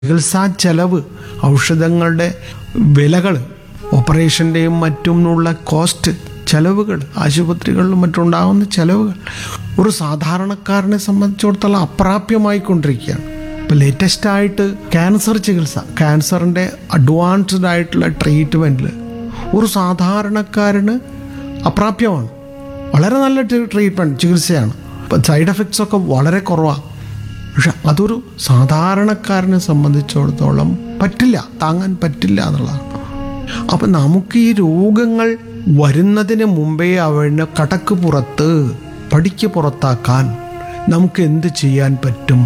ചികിത്സാ ചെലവ് ഔഷധങ്ങളുടെ വിലകൾ ഓപ്പറേഷൻ്റെയും മറ്റുമുള്ള കോസ്റ്റ് ചെലവുകൾ ആശുപത്രികളിലും മറ്റുണ്ടാകുന്ന ചെലവുകൾ ഒരു സാധാരണക്കാരനെ സംബന്ധിച്ചിടത്തോളം അപ്രാപ്യമായിക്കൊണ്ടിരിക്കുകയാണ് ഇപ്പോൾ ലേറ്റസ്റ്റ് ആയിട്ട് ക്യാൻസർ ചികിത്സ ക്യാൻസറിൻ്റെ അഡ്വാൻസ്ഡ് ആയിട്ടുള്ള ട്രീറ്റ്മെൻറ്റിൽ ഒരു സാധാരണക്കാരന് അപ്രാപ്യമാണ് വളരെ നല്ല ട്രീറ്റ്മെൻറ്റ് ചികിത്സയാണ് ഇപ്പം സൈഡ് എഫക്ട്സ് ഒക്കെ വളരെ കുറവാണ് പക്ഷെ അതൊരു സാധാരണക്കാരനെ സംബന്ധിച്ചിടത്തോളം പറ്റില്ല താങ്ങാൻ പറ്റില്ല എന്നുള്ളതാണ് അപ്പം നമുക്ക് ഈ രോഗങ്ങൾ വരുന്നതിന് മുമ്പേ അവനെ കടക്ക് പുറത്ത് പടിക്ക് പുറത്താക്കാൻ നമുക്ക് എന്ത് ചെയ്യാൻ പറ്റും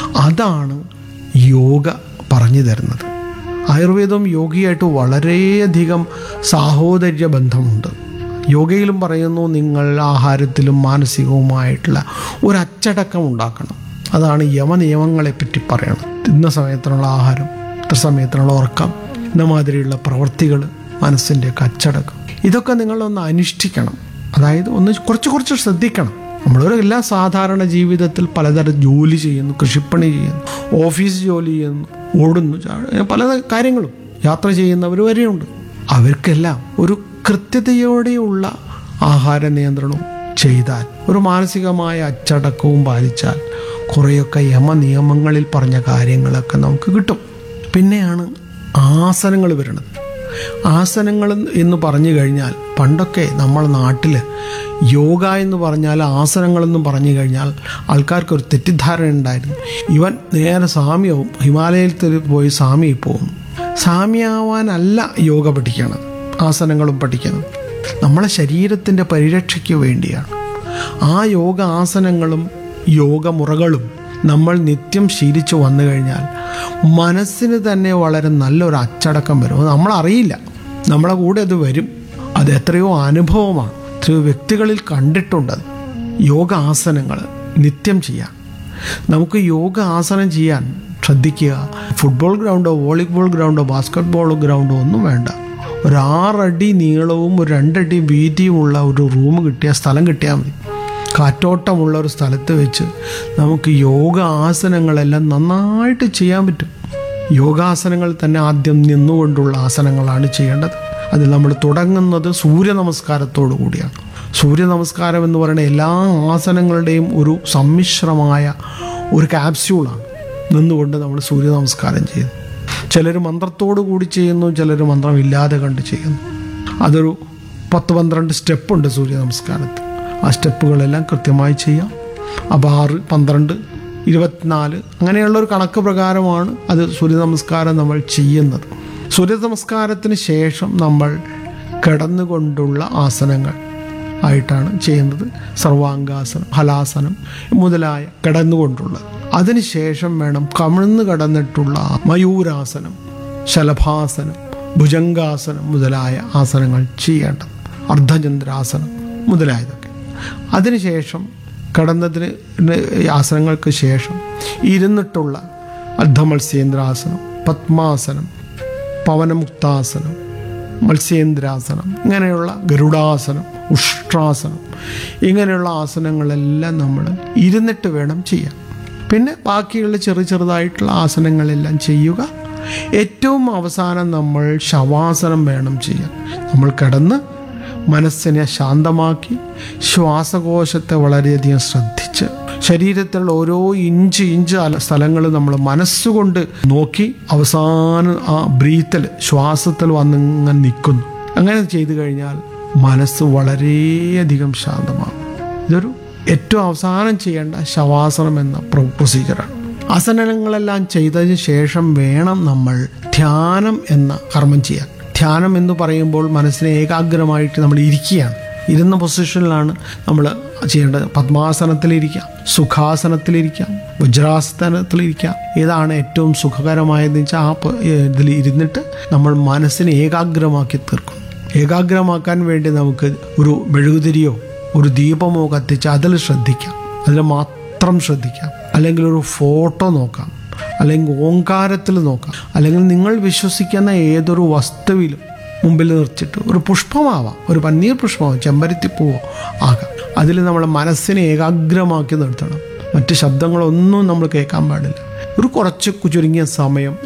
അതാണ് യോഗ പറഞ്ഞു തരുന്നത് ആയുർവേദം യോഗയായിട്ട് വളരെയധികം സാഹോദര്യ ബന്ധമുണ്ട് യോഗയിലും പറയുന്നു നിങ്ങൾ ആഹാരത്തിലും മാനസികവുമായിട്ടുള്ള ഒരു അച്ചടക്കം ഉണ്ടാക്കണം അതാണ് യമനിയമങ്ങളെ പറ്റി പറയണം ഇന്ന സമയത്തിനുള്ള ആഹാരം ഇത്ര സമയത്തിനുള്ള ഉറക്കം ഇന്ന മാതിരിയുള്ള പ്രവൃത്തികൾ മനസ്സിൻ്റെ അച്ചടക്കം ഇതൊക്കെ നിങ്ങളൊന്ന് അനുഷ്ഠിക്കണം അതായത് ഒന്ന് കുറച്ച് കുറച്ച് ശ്രദ്ധിക്കണം നമ്മളൊരു എല്ലാ സാധാരണ ജീവിതത്തിൽ പലതരം ജോലി ചെയ്യുന്നു കൃഷിപ്പണി ചെയ്യുന്നു ഓഫീസ് ജോലി ചെയ്യുന്നു ഓടുന്നു ചാ- പല കാര്യങ്ങളും യാത്ര ചെയ്യുന്നവർ വരെയുണ്ട് അവർക്കെല്ലാം ഒരു കൃത്യതയോടെയുള്ള ആഹാര നിയന്ത്രണവും ചെയ്താൽ ഒരു മാനസികമായ അച്ചടക്കവും പാലിച്ചാൽ കുറേയൊക്കെ യമനിയമങ്ങളിൽ പറഞ്ഞ കാര്യങ്ങളൊക്കെ നമുക്ക് കിട്ടും പിന്നെയാണ് ആസനങ്ങൾ വരുന്നത് ആസനങ്ങൾ എന്ന് പറഞ്ഞു കഴിഞ്ഞാൽ പണ്ടൊക്കെ നമ്മൾ നാട്ടിൽ യോഗ എന്ന് പറഞ്ഞാൽ ആസനങ്ങളെന്ന് പറഞ്ഞു കഴിഞ്ഞാൽ ആൾക്കാർക്ക് ഒരു തെറ്റിദ്ധാരണ ഉണ്ടായിരുന്നു ഇവൻ നേരെ സാമ്യവും ഹിമാലയത്തിൽ പോയി സാമി പോകുന്നു സാമ്യാവാനല്ല യോഗ പഠിക്കണം ആസനങ്ങളും പഠിക്കണം നമ്മളെ ശരീരത്തിൻ്റെ പരിരക്ഷയ്ക്ക് വേണ്ടിയാണ് ആ യോഗ ആസനങ്ങളും യോഗമുറകളും നമ്മൾ നിത്യം ശീലിച്ചു വന്നു കഴിഞ്ഞാൽ മനസ്സിന് തന്നെ വളരെ നല്ലൊരു അച്ചടക്കം വരും അത് നമ്മളറിയില്ല നമ്മളെ കൂടെ അത് വരും അത് എത്രയോ അനുഭവമാണ് എത്രയോ വ്യക്തികളിൽ കണ്ടിട്ടുണ്ടത് യോഗ ആസനങ്ങൾ നിത്യം ചെയ്യാം നമുക്ക് യോഗ ആസനം ചെയ്യാൻ ശ്രദ്ധിക്കുക ഫുട്ബോൾ ഗ്രൗണ്ടോ വോളിബോൾ ഗ്രൗണ്ടോ ബാസ്കറ്റ് ബോൾ ഗ്രൗണ്ടോ ഒന്നും വേണ്ട ഒരു ആറടി നീളവും ഒരു രണ്ടടി വീതിയുമുള്ള ഒരു റൂം കിട്ടിയ സ്ഥലം കിട്ടിയാൽ മതി കാറ്റോട്ടമുള്ള ഒരു സ്ഥലത്ത് വെച്ച് നമുക്ക് യോഗ ആസനങ്ങളെല്ലാം നന്നായിട്ട് ചെയ്യാൻ പറ്റും യോഗാസനങ്ങൾ തന്നെ ആദ്യം നിന്നുകൊണ്ടുള്ള ആസനങ്ങളാണ് ചെയ്യേണ്ടത് അതിൽ നമ്മൾ തുടങ്ങുന്നത് സൂര്യ നമസ്കാരത്തോടു കൂടിയാണ് സൂര്യ നമസ്കാരം എന്ന് പറയുന്ന എല്ലാ ആസനങ്ങളുടെയും ഒരു സമ്മിശ്രമായ ഒരു ക്യാപ്സ്യൂളാണ് നിന്നുകൊണ്ട് നമ്മൾ സൂര്യ നമസ്കാരം ചെയ്യുന്നു ചിലർ മന്ത്രത്തോടു കൂടി ചെയ്യുന്നു ചിലർ മന്ത്രമില്ലാതെ കണ്ട് ചെയ്യുന്നു അതൊരു പത്ത് പന്ത്രണ്ട് സ്റ്റെപ്പുണ്ട് സൂര്യ നമസ്കാരത്തിൽ ആ സ്റ്റെപ്പുകളെല്ലാം കൃത്യമായി ചെയ്യാം അപ്പോൾ ആറ് പന്ത്രണ്ട് ഇരുപത്തിനാല് അങ്ങനെയുള്ള ഒരു കണക്ക് പ്രകാരമാണ് അത് സൂര്യ നമസ്കാരം നമ്മൾ ചെയ്യുന്നത് സൂര്യ നമസ്കാരത്തിന് ശേഷം നമ്മൾ കിടന്നുകൊണ്ടുള്ള ആസനങ്ങൾ ആയിട്ടാണ് ചെയ്യുന്നത് സർവാംഗാസനം ഹലാസനം മുതലായ കിടന്നുകൊണ്ടുള്ളത് അതിനുശേഷം വേണം കമിഴ്ന്ന് കിടന്നിട്ടുള്ള മയൂരാസനം ശലഭാസനം ഭുജംഗാസനം മുതലായ ആസനങ്ങൾ ചെയ്യേണ്ടത് അർദ്ധചന്ദ്രാസനം മുതലായതൊക്കെ അതിനുശേഷം കടന്നതിന് ആസനങ്ങൾക്ക് ശേഷം ഇരുന്നിട്ടുള്ള അർദ്ധമത്സ്യേന്ദ്രാസനം പത്മാസനം പവനമുക്താസനം മത്സ്യേന്ദ്രാസനം ഇങ്ങനെയുള്ള ഗരുഡാസനം ഉഷ്ട്രാസനം ഇങ്ങനെയുള്ള ആസനങ്ങളെല്ലാം നമ്മൾ ഇരുന്നിട്ട് വേണം ചെയ്യാൻ പിന്നെ ബാക്കിയുള്ള ചെറു ചെറുതായിട്ടുള്ള ആസനങ്ങളെല്ലാം ചെയ്യുക ഏറ്റവും അവസാനം നമ്മൾ ശവാസനം വേണം ചെയ്യാൻ നമ്മൾ കിടന്ന് മനസ്സിനെ ശാന്തമാക്കി ശ്വാസകോശത്തെ വളരെയധികം ശ്രദ്ധിച്ച് ശരീരത്തിലുള്ള ഓരോ ഇഞ്ച് ഇഞ്ച് സ്ഥലങ്ങൾ നമ്മൾ മനസ്സുകൊണ്ട് നോക്കി അവസാനം ആ ബ്രീത്തിൽ ശ്വാസത്തിൽ വന്നിങ്ങനെ നിൽക്കുന്നു അങ്ങനെ ചെയ്തു കഴിഞ്ഞാൽ മനസ്സ് വളരെയധികം ശാന്തമാകും ഇതൊരു ഏറ്റവും അവസാനം ചെയ്യേണ്ട ശവാസനം എന്ന പ്രൊ- പ്രൊസീജിയറാണ് ആസനങ്ങളെല്ലാം ചെയ്തതിന് ശേഷം വേണം നമ്മൾ ധ്യാനം എന്ന കർമ്മം ചെയ്യാൻ ധ്യാനം എന്ന് പറയുമ്പോൾ മനസ്സിനെ ഏകാഗ്രമായിട്ട് നമ്മൾ ഇരിക്കുകയാണ് ഇരുന്ന പൊസിഷനിലാണ് നമ്മൾ ചെയ്യേണ്ടത് പത്മാസനത്തിലിരിക്കാം സുഖാസനത്തിലിരിക്കാം വജ്രാസനത്തിലിരിക്കാം ഏതാണ് ഏറ്റവും സുഖകരമായതെന്ന് വെച്ചാൽ ആ പൊ- ഇതിൽ ഇരുന്നിട്ട് നമ്മൾ മനസ്സിനെ ഏകാഗ്രമാക്കി തീർക്കും ഏകാഗ്രമാക്കാൻ വേണ്ടി നമുക്ക് ഒരു മെഴുകുതിരിയോ ഒരു ദീപമോ കത്തിച്ച് അതിൽ ശ്രദ്ധിക്കാം അതിൽ മാത്രം ശ്രദ്ധിക്കാം അല്ലെങ്കിൽ ഒരു ഫോട്ടോ നോക്കാം അല്ലെങ്കിൽ ഓങ്കാരത്തിൽ നോക്കാം അല്ലെങ്കിൽ നിങ്ങൾ വിശ്വസിക്കുന്ന ഏതൊരു വസ്തുവിലും മുമ്പിൽ നിർത്തിയിട്ട് ഒരു പുഷ്പമാവാം ഒരു പന്നീർ പുഷ്പമാവാം ചെമ്പരത്തിപ്പൂവോ ആകാം അതിൽ നമ്മളെ മനസ്സിനെ ഏകാഗ്രമാക്കി നിർത്തണം മറ്റ് ശബ്ദങ്ങളൊന്നും നമ്മൾ കേൾക്കാൻ പാടില്ല ഒരു കുറച്ച് ചുരുങ്ങിയ സമയം